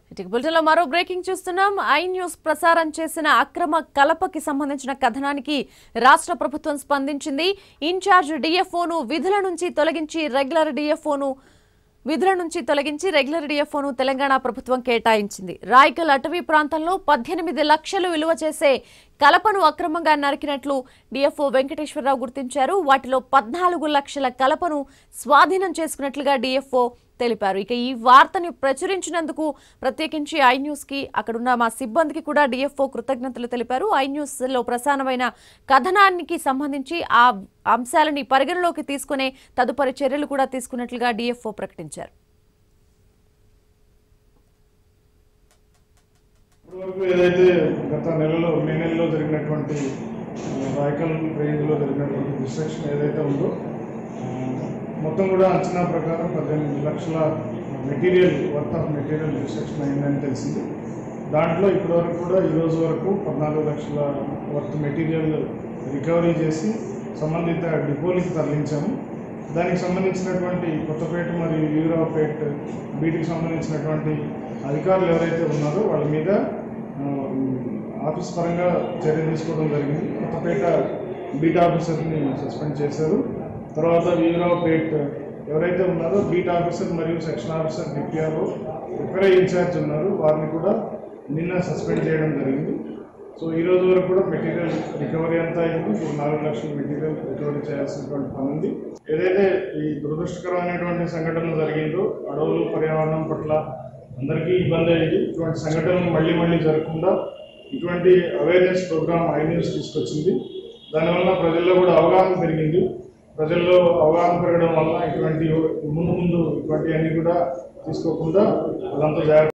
ఇటుక బులెటిన్లో మరో బ్రేకింగ్ చూస్తున్నాం ఐ న్యూస్ ప్రసారం చేసిన అక్రమ కలపకి సంబంధించిన కథనానికి రాష్ట్ర ప్రభుత్వం స్పందించింది ఇన్ఛార్జ్ డిఎఫ్ఓను విధుల నుంచి తొలగించి రెగ్యులర్ డిఎఫ్ఓను విధుల నుంచి తొలగించి రెగ్యులర్ డిఎఫ్ఓను తెలంగాణ ప్రభుత్వం కేటాయించింది రాయకల్ అటవీ ప్రాంతంలో పద్దెనిమిది లక్షలు విలువ చేసే కలపను అక్రమంగా నరికినట్లు డిఎఫ్ఓ వెంకటేశ్వరరావు గుర్తించారు వాటిలో పద్నాలుగు లక్షల కలపను స్వాధీనం చేసుకున్నట్లుగా డిఎఫ్ఓ తెలిపారు ఇక ఈ వార్తని ప్రచురించినందుకు ప్రత్యేకించి ఐ న్యూస్ కి అక్కడున్న మా సిబ్బందికి కూడా డిఎఫ్ఓ కృతజ్ఞతలు తెలిపారు ఐ న్యూస్ లో ప్రసారమైన కథనానికి సంబంధించి ఆ అంశాలని పరిగణలోకి తీసుకునే తదుపరి చర్యలు కూడా తీసుకున్నట్లుగా డిఎఫ్ఓ ప్రకటించారు ఇప్పటివరకు ఏదైతే గత నెలలో మే నెలలో జరిగినటువంటి ఆ, రాయకల్ రేంజ్లో జరిగినటువంటి డిస్ట్రక్షన్ ఏదైతే ఉందో ఆ, మొత్తం కూడా అంచనా ప్రకారం పద్దెనిమిది లక్షల material worth of material destruction అయిందని తెలిసింది దాంట్లో ఇప్పటివరకు కూడా ఈ రోజు వరకు పద్నాలుగు లక్షల వర్త్ మెటీరియల్ రికవరీ చేసి సంబంధిత డిపోలకి తరలించాము దానికి సంబంధించినటువంటి కొత్తపేట మరియు యూరాపేట్ వీటికి సంబంధించినటువంటి అధికారులు ఎవరైతే ఉన్నారో వాళ్ళ మీద ఆ, ఆఫీస్ పరంగా చర్య తీసుకోవడం జరిగింది కొత్తపేట బీట్ ఆఫీసర్ని సస్పెండ్ చేశారు తర్వాత వీరావుపేట్ ఎవరైతే ఉన్నారో బీట్ ఆఫీసర్ మరియు సెక్షన్ ఆఫీసర్ డిపిఆర్ఓ ఒక్కరే ఇన్ఛార్జ్ ఉన్నారు వారిని కూడా నిన్న సస్పెండ్ చేయడం జరిగింది సో ఈ రోజు వరకు కూడా మెటీరియల్ రికవరీ అంతా అయింది ఇప్పుడు నాలుగు లక్షల మెటీరియల్ రికవరీ చేయాల్సినటువంటి పని ఉంది ఏదైతే ఈ దురదృష్టకరమైనటువంటి సంఘటన జరిగిందో అడవులు పర్యావరణం పట్ల అందరికీ ఇబ్బంది అయ్యింది ఇటువంటి సంఘటనలు మళ్ళీ మళ్ళీ జరగకుండా ఇటువంటి అవేర్నెస్ ప్రోగ్రామ్ ఐ న్యూస్ తీసుకొచ్చింది దానివల్ల ప్రజల్లో కూడా అవగాహన పెరిగింది ప్రజల్లో అవగాహన పెరగడం వల్ల ఇటువంటి ముందు ముందు ఇటువంటివన్నీ కూడా తీసుకోకుండా వాళ్ళంతా జాగ్రత్త